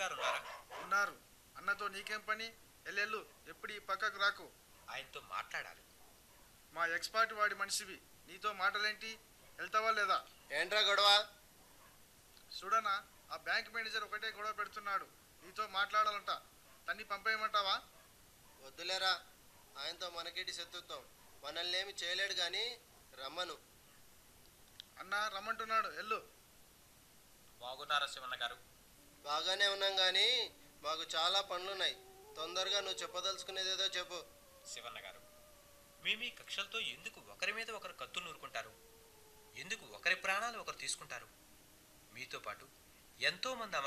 గారు ఉన్నారా ఉన్నారు అన్నతో నీకేం పని ఎల్లెళ్ళు ఎప్పుడు ఈ పక్కకు రాకు ఆయనతో మాట్లాడాలి మా ఎక్స్పర్ట్ వాడి మనిషివి నీతో మాటలేంటి వెళ్తావా లేదా ఏంట్రా గొడవ చూడనా ఆ బ్యాంక్ మేనేజర్ ఒకటే గొడవ పెడుతున్నాడు నీతో మాట్లాడాలంట తన్ని పంపేయమంటావా వద్దులేరా ఆయనతో మనకేటి శత్రుత్వం మనల్ని ఏమి చేయలేడు కానీ రమ్మను అన్న రమ్మంటున్నాడు ఎల్లు బాగున్నారా శివన్న గారు బాగానే ఉన్నాం కానీ మాకు చాలా పనులున్నాయి తొందరగా నువ్వు చెప్పదలుచుకునేదేదో చెప్పు శివన్న గారు మీ మీ కక్షలతో ఎందుకు ఒకరి మీద ఒకరు కత్తులు నూరుకుంటారు ఎందుకు ఒకరి ప్రాణాలు ఒకరు తీసుకుంటారు మీతో పాటు ఎంతో మంది